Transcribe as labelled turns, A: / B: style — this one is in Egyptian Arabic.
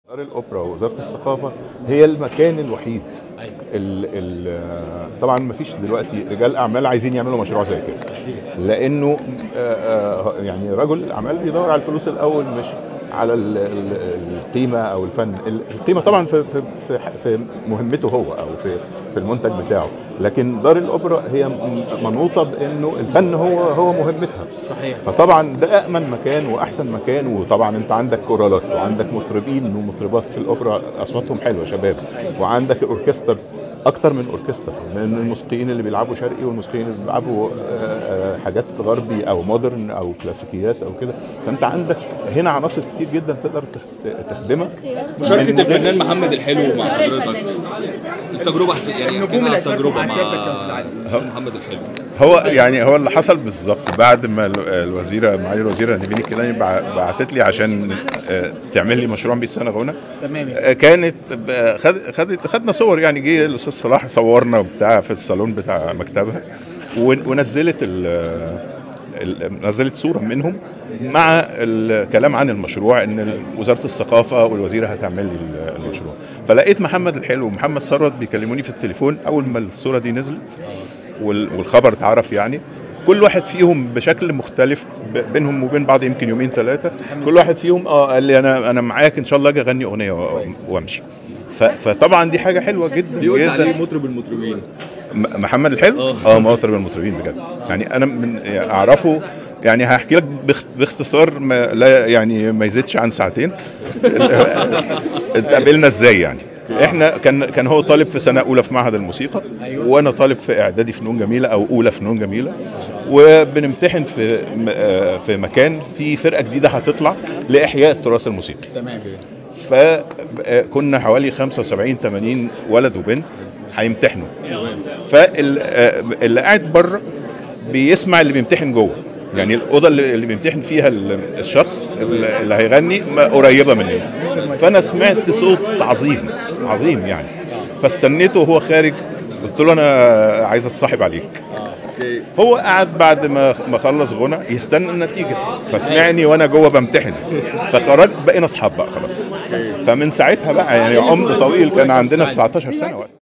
A: دار الاوبرا ووزاره الثقافه هي المكان الوحيد ال ال طبعا ما فيش دلوقتي رجال اعمال عايزين يعملوا مشروع زي كده لانه آه، آه، يعني رجل الاعمال بيدور على الفلوس الاول مش على ال- ال- القيمه او الفن ال- القيمه طبعا في في في, في مهمته هو او في في المنتج بتاعه لكن دار الاوبرا هي م- منوطه بانه الفن هو هو مهمتها
B: صحيح
A: فطبعا ده امن مكان واحسن مكان وطبعا انت عندك كورالات وعندك مطربين ومطربات في الاوبرا اصواتهم حلوه شباب وعندك اوركستر اكتر من اوركسترا من الموسيقيين اللي بيلعبوا شرقي والموسيقيين اللي بيلعبوا آه، آه، حاجات غربي او مودرن او كلاسيكيات او كده فانت عندك هنا عناصر كتير جدا تقدر تخ- تخدمك
C: مشاركة
A: من-
C: الفنان محمد الحلو مع حضرتك التجربة يعني
B: النجوم
C: كده
B: اللي هيشاركوا
C: تجربة
B: مع
C: مع
B: سيادتك يا أستاذ علي.
C: أستاذ محمد الحلو
A: هو يعني هو اللي حصل بالظبط بعد ما ال- الوزيره معالي الوزيره نيفين الكيلاني بع- بعتت لي عشان آه، تعمل لي مشروع 100 سنه غنى
B: تمام
A: آه، كانت ب- خد خدت خدنا صور يعني جه الاستاذ صلاح صورنا وبتاع في الصالون بتاع مكتبها ون- ونزلت ال ال- نزلت صوره منهم مع الكلام عن المشروع ان ال- وزاره الثقافه والوزيره هتعمل لي ال- المشروع فلقيت محمد الحلو ومحمد ثروت بيكلموني في التليفون اول ما الصوره دي نزلت وال- والخبر اتعرف يعني كل واحد فيهم بشكل مختلف ب- بينهم وبين بعض يمكن يومين ثلاثه كل واحد فيهم اه قال لي انا انا معاك ان شاء الله اجي اغني اغنيه و- وامشي ف- فطبعا دي حاجه حلوه جدا
C: ليه قلت
A: جدا
C: عليه مطرب المطربين
A: م- محمد الحلو
C: آه.
A: اه مطرب المطربين بجد يعني انا من يعني اعرفه يعني هحكي لك باخ- باختصار ما لا يعني ما يزيدش عن ساعتين اتقابلنا ازاي يعني احنا كان كان هو طالب في سنه اولى في معهد الموسيقى وانا طالب في اعدادي فنون جميله او اولى فنون جميله وبنمتحن في م- آه، في مكان في فرقه جديده هتطلع لاحياء التراث الموسيقي
B: تمام
A: فكنا حوالي 75 80 ولد وبنت هيمتحنوا فاللي قاعد بره بيسمع اللي بيمتحن جوه يعني الاوضه اللي اللي بيمتحن فيها ال- الشخص اللي اللي هيغني ما قريبه مننا فانا سمعت صوت عظيم عظيم يعني فاستنيته وهو خارج قلت له انا عايز اتصاحب عليك هو قعد بعد ما ما خلص غنى يستنى النتيجه فسمعني وانا جوه بمتحن فخرج بقينا اصحاب بقى خلاص فمن ساعتها بقى يعني عمر طويل كان عندنا 19 سنه وقت